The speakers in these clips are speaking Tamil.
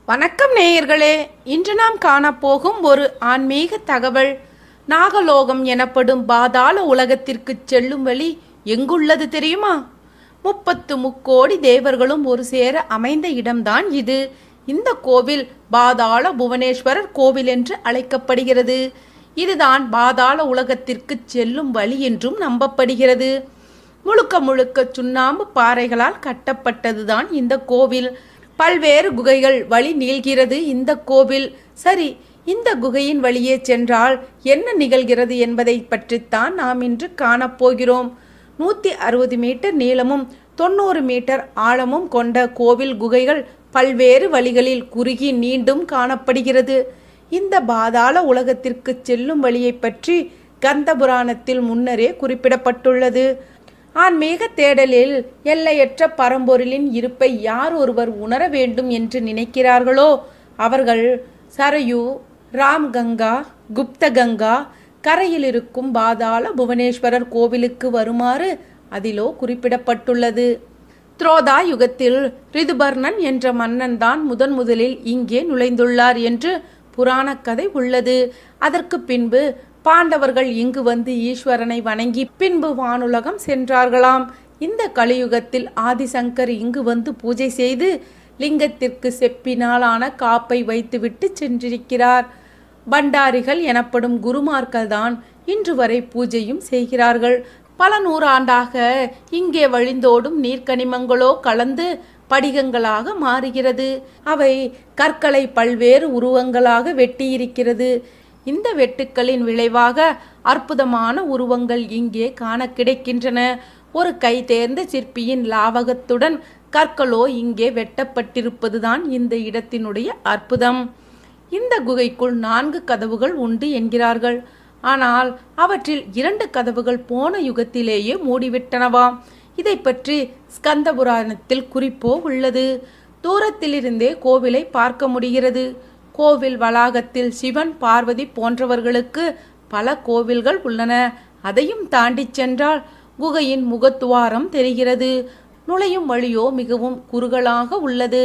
வணக்கம் நேயர்களே இன்று நாம் காணப்போகும் ஒரு ஆன்மீக தகவல் நாகலோகம் எனப்படும் பாதாள உலகத்திற்கு செல்லும் வழி எங்குள்ளது தெரியுமா முப்பத்து முக்கோடி தேவர்களும் ஒரு சேர அமைந்த இடம்தான் இது இந்த கோவில் பாதாள புவனேஸ்வரர் கோவில் என்று அழைக்கப்படுகிறது இதுதான் பாதாள உலகத்திற்கு செல்லும் வழி என்றும் நம்பப்படுகிறது முழுக்க முழுக்க சுண்ணாம்பு பாறைகளால் கட்டப்பட்டதுதான் இந்த கோவில் பல்வேறு குகைகள் வழி நீள்கிறது இந்த கோவில் சரி இந்த குகையின் வழியே சென்றால் என்ன நிகழ்கிறது என்பதை பற்றித்தான் நாம் இன்று காணப்போகிறோம் நூற்றி அறுபது மீட்டர் நீளமும் தொண்ணூறு மீட்டர் ஆழமும் கொண்ட கோவில் குகைகள் பல்வேறு வழிகளில் குறுகி நீண்டும் காணப்படுகிறது இந்த பாதாள உலகத்திற்கு செல்லும் வழியை பற்றி கந்த புராணத்தில் முன்னரே குறிப்பிடப்பட்டுள்ளது ஆன்மீக தேடலில் எல்லையற்ற பரம்பொருளின் இருப்பை யார் ஒருவர் உணர வேண்டும் என்று நினைக்கிறார்களோ அவர்கள் சரயு ராம் கங்கா குப்த கங்கா கரையில் இருக்கும் பாதாள புவனேஸ்வரர் கோவிலுக்கு வருமாறு அதிலோ குறிப்பிடப்பட்டுள்ளது துரோதா யுகத்தில் ரிதுபர்ணன் என்ற மன்னன் தான் முதன் முதலில் இங்கே நுழைந்துள்ளார் என்று புராணக் கதை உள்ளது அதற்கு பின்பு பாண்டவர்கள் இங்கு வந்து ஈஸ்வரனை வணங்கி பின்பு வானுலகம் சென்றார்களாம் இந்த கலியுகத்தில் ஆதிசங்கர் இங்கு வந்து பூஜை செய்து லிங்கத்திற்கு செப்பினாலான காப்பை வைத்துவிட்டு சென்றிருக்கிறார் பண்டாரிகள் எனப்படும் குருமார்கள் தான் இன்று வரை பூஜையும் செய்கிறார்கள் பல நூறாண்டாக இங்கே வழிந்தோடும் நீர்க்கனிமங்களோ கலந்து படிகங்களாக மாறுகிறது அவை கற்களை பல்வேறு உருவங்களாக வெட்டியிருக்கிறது இந்த வெட்டுக்களின் விளைவாக அற்புதமான உருவங்கள் இங்கே காண கிடைக்கின்றன ஒரு கை தேர்ந்த சிற்பியின் லாவகத்துடன் கற்களோ இங்கே வெட்டப்பட்டிருப்பதுதான் இந்த இடத்தினுடைய அற்புதம் இந்த குகைக்குள் நான்கு கதவுகள் உண்டு என்கிறார்கள் ஆனால் அவற்றில் இரண்டு கதவுகள் போன யுகத்திலேயே மூடிவிட்டனவாம் இதை பற்றி ஸ்கந்த புராணத்தில் குறிப்போ உள்ளது தூரத்திலிருந்தே கோவிலை பார்க்க முடிகிறது கோவில் வளாகத்தில் சிவன் பார்வதி போன்றவர்களுக்கு பல கோவில்கள் உள்ளன அதையும் தாண்டி சென்றால் குகையின் முகத்துவாரம் தெரிகிறது நுழையும் வழியோ மிகவும் குறுகலாக உள்ளது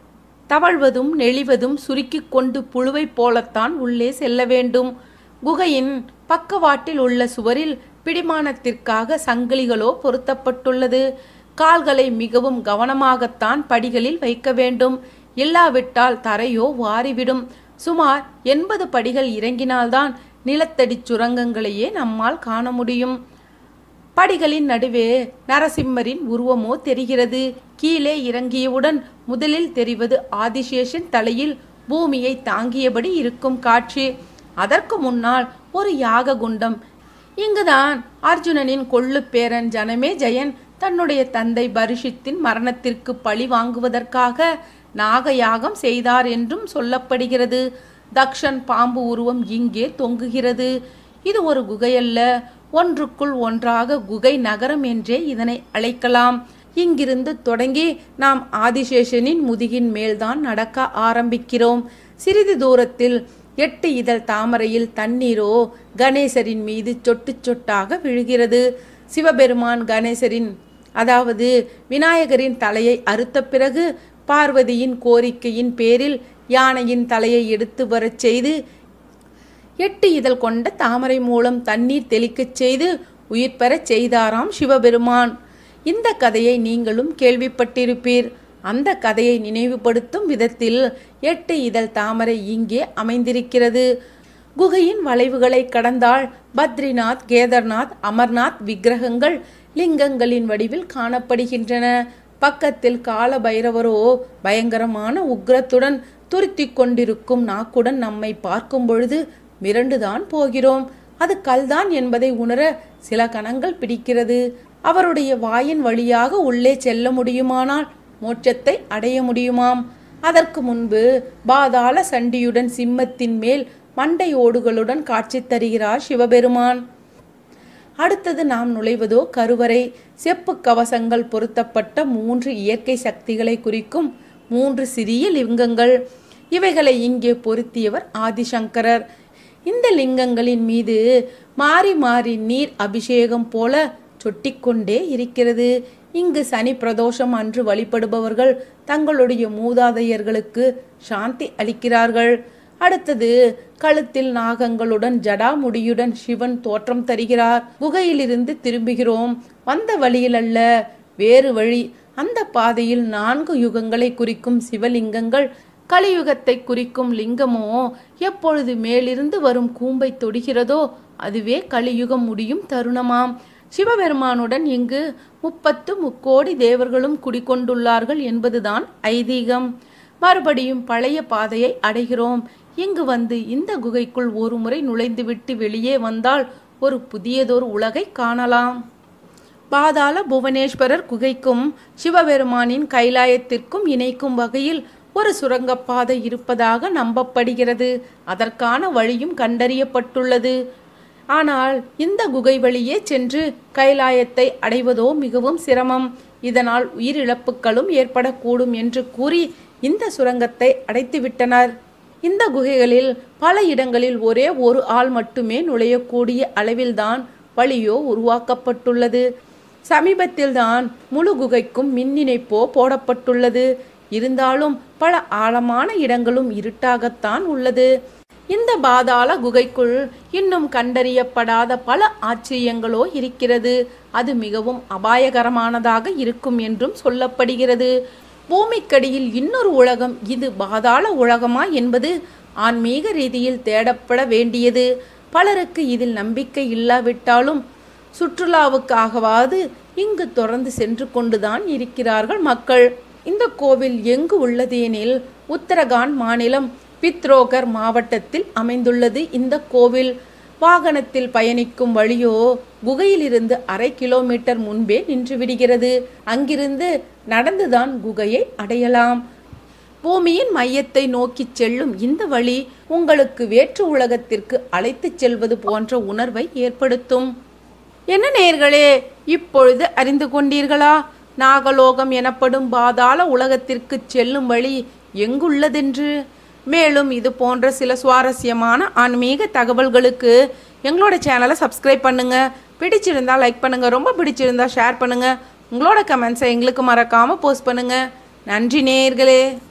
தவழ்வதும் நெளிவதும் சுருக்கிக் கொண்டு புழுவை போலத்தான் உள்ளே செல்ல வேண்டும் குகையின் பக்கவாட்டில் உள்ள சுவரில் பிடிமானத்திற்காக சங்கிலிகளோ பொருத்தப்பட்டுள்ளது கால்களை மிகவும் கவனமாகத்தான் படிகளில் வைக்க வேண்டும் இல்லாவிட்டால் தரையோ வாரிவிடும் சுமார் எண்பது படிகள் இறங்கினால்தான் நிலத்தடி சுரங்கங்களையே நம்மால் காண முடியும் படிகளின் நடுவே நரசிம்மரின் உருவமோ தெரிகிறது கீழே இறங்கியவுடன் முதலில் தெரிவது ஆதிசேஷன் தலையில் பூமியை தாங்கியபடி இருக்கும் காட்சி அதற்கு முன்னால் ஒரு யாக குண்டம் இங்குதான் அர்ஜுனனின் கொள்ளு பேரன் ஜனமே ஜெயன் தன்னுடைய தந்தை பரிஷித்தின் மரணத்திற்கு பழி வாங்குவதற்காக நாகயாகம் செய்தார் என்றும் சொல்லப்படுகிறது தக்ஷன் பாம்பு உருவம் இங்கே தொங்குகிறது இது ஒரு குகையல்ல ஒன்றுக்குள் ஒன்றாக குகை நகரம் என்றே இதனை அழைக்கலாம் இங்கிருந்து தொடங்கி நாம் ஆதிசேஷனின் முதுகின் மேல்தான் நடக்க ஆரம்பிக்கிறோம் சிறிது தூரத்தில் எட்டு இதழ் தாமரையில் தண்ணீரோ கணேசரின் மீது சொட்டு சொட்டாக விழுகிறது சிவபெருமான் கணேசரின் அதாவது விநாயகரின் தலையை அறுத்த பிறகு பார்வதியின் கோரிக்கையின் பேரில் யானையின் தலையை எடுத்து வரச் செய்து எட்டு இதழ் கொண்ட தாமரை மூலம் தண்ணீர் தெளிக்கச் செய்து உயிர் பெறச் செய்தாராம் சிவபெருமான் இந்த கதையை நீங்களும் கேள்விப்பட்டிருப்பீர் அந்த கதையை நினைவுபடுத்தும் விதத்தில் எட்டு இதழ் தாமரை இங்கே அமைந்திருக்கிறது குகையின் வளைவுகளை கடந்தால் பத்ரிநாத் கேதர்நாத் அமர்நாத் விக்கிரகங்கள் லிங்கங்களின் வடிவில் காணப்படுகின்றன பக்கத்தில் கால பைரவரோ பயங்கரமான உக்ரத்துடன் துருத்தி கொண்டிருக்கும் நாக்குடன் நம்மை பார்க்கும் பொழுது மிரண்டுதான் போகிறோம் அது கல்தான் என்பதை உணர சில கணங்கள் பிடிக்கிறது அவருடைய வாயின் வழியாக உள்ளே செல்ல முடியுமானால் மோட்சத்தை அடைய முடியுமாம் அதற்கு முன்பு பாதாள சண்டியுடன் சிம்மத்தின் மேல் மண்டை ஓடுகளுடன் காட்சி தருகிறார் சிவபெருமான் அடுத்தது நாம் நுழைவதோ கருவறை செப்பு கவசங்கள் பொருத்தப்பட்ட மூன்று இயற்கை சக்திகளை குறிக்கும் மூன்று சிறிய லிங்கங்கள் இவைகளை இங்கே பொருத்தியவர் ஆதிசங்கரர் இந்த லிங்கங்களின் மீது மாறி மாறி நீர் அபிஷேகம் போல சொட்டிக்கொண்டே இருக்கிறது இங்கு சனி பிரதோஷம் அன்று வழிபடுபவர்கள் தங்களுடைய மூதாதையர்களுக்கு சாந்தி அளிக்கிறார்கள் அடுத்தது கழுத்தில் நாகங்களுடன் ஜடாமுடியுடன் சிவன் தோற்றம் தருகிறார் குகையிலிருந்து திரும்புகிறோம் வந்த வழியில் அல்ல வேறு வழி அந்த பாதையில் நான்கு யுகங்களை குறிக்கும் சிவலிங்கங்கள் கலியுகத்தை குறிக்கும் லிங்கமோ எப்பொழுது மேலிருந்து வரும் கூம்பை தொடுகிறதோ அதுவே கலியுகம் முடியும் தருணமாம் சிவபெருமானுடன் இங்கு முப்பத்து முக்கோடி தேவர்களும் குடிகொண்டுள்ளார்கள் என்பதுதான் ஐதீகம் மறுபடியும் பழைய பாதையை அடைகிறோம் இங்கு வந்து இந்த குகைக்குள் ஒரு முறை நுழைந்துவிட்டு வெளியே வந்தால் ஒரு புதியதொரு உலகை காணலாம் பாதாள புவனேஸ்வரர் குகைக்கும் சிவபெருமானின் கைலாயத்திற்கும் இணைக்கும் வகையில் ஒரு சுரங்கப்பாதை இருப்பதாக நம்பப்படுகிறது அதற்கான வழியும் கண்டறியப்பட்டுள்ளது ஆனால் இந்த குகை வழியே சென்று கைலாயத்தை அடைவதோ மிகவும் சிரமம் இதனால் உயிரிழப்புகளும் ஏற்படக்கூடும் என்று கூறி இந்த சுரங்கத்தை அடைத்துவிட்டனர் இந்த குகைகளில் பல இடங்களில் ஒரே ஒரு ஆள் மட்டுமே நுழையக்கூடிய அளவில்தான் வழியோ உருவாக்கப்பட்டுள்ளது சமீபத்தில்தான் முழு குகைக்கும் மின் இணைப்போ போடப்பட்டுள்ளது இருந்தாலும் பல ஆழமான இடங்களும் இருட்டாகத்தான் உள்ளது இந்த பாதாள குகைக்குள் இன்னும் கண்டறியப்படாத பல ஆச்சரியங்களோ இருக்கிறது அது மிகவும் அபாயகரமானதாக இருக்கும் என்றும் சொல்லப்படுகிறது பூமிக்கடியில் இன்னொரு உலகம் இது பாதாள உலகமா என்பது ஆன்மீக ரீதியில் தேடப்பட வேண்டியது பலருக்கு இதில் நம்பிக்கை இல்லாவிட்டாலும் சுற்றுலாவுக்காகவாது இங்கு தொடர்ந்து சென்று கொண்டுதான் இருக்கிறார்கள் மக்கள் இந்த கோவில் எங்கு உள்ளது எனில் உத்தரகாண்ட் மாநிலம் பித்ரோகர் மாவட்டத்தில் அமைந்துள்ளது இந்த கோவில் வாகனத்தில் பயணிக்கும் வழியோ குகையிலிருந்து அரை கிலோமீட்டர் முன்பே நின்று விடுகிறது அங்கிருந்து நடந்துதான் குகையை அடையலாம் பூமியின் மையத்தை நோக்கி செல்லும் இந்த வழி உங்களுக்கு வேற்று உலகத்திற்கு அழைத்துச் செல்வது போன்ற உணர்வை ஏற்படுத்தும் என்ன நேர்களே இப்பொழுது அறிந்து கொண்டீர்களா நாகலோகம் எனப்படும் பாதாள உலகத்திற்கு செல்லும் வழி எங்குள்ளதென்று மேலும் இது போன்ற சில சுவாரஸ்யமான ஆன்மீக தகவல்களுக்கு எங்களோட சேனலை சப்ஸ்கிரைப் பண்ணுங்க பிடிச்சிருந்தா லைக் பண்ணுங்க ரொம்ப பிடிச்சிருந்தா ஷேர் பண்ணுங்க உங்களோட கமெண்ட்ஸை எங்களுக்கு மறக்காம போஸ்ட் பண்ணுங்க நன்றி நேயர்களே